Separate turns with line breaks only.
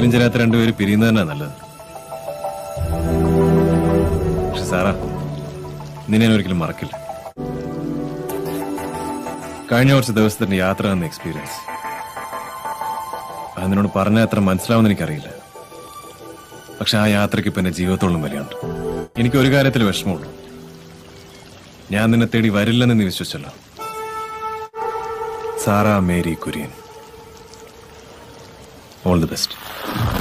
വീട്ടിലും ചേരാത്ത രണ്ടുപേര് പിരിയുന്നത് തന്നെ നല്ലത് പക്ഷെ സാറാ നിന്നെ ഞാൻ ഒരിക്കലും മറക്കില്ല കഴിഞ്ഞ കുറച്ച് ദിവസത്തിന്റെ യാത്ര എന്ന എക്സ്പീരിയൻസ് അത് നിന്നോട് പറഞ്ഞാൽ എത്ര മനസ്സിലാവുമെന്ന് എനിക്കറിയില്ല പക്ഷെ ആ യാത്രയ്ക്ക് ഇപ്പൊ എന്റെ ജീവിതത്തോളം വിലയുണ്ട് എനിക്ക് ഒരു കാര്യത്തിൽ വിഷമമുള്ളൂ ഞാൻ നിന്നെ തേടി വരില്ലെന്ന് നീ വിശ്വസിച്ചല്ലോ Sara Mary Kurian all the best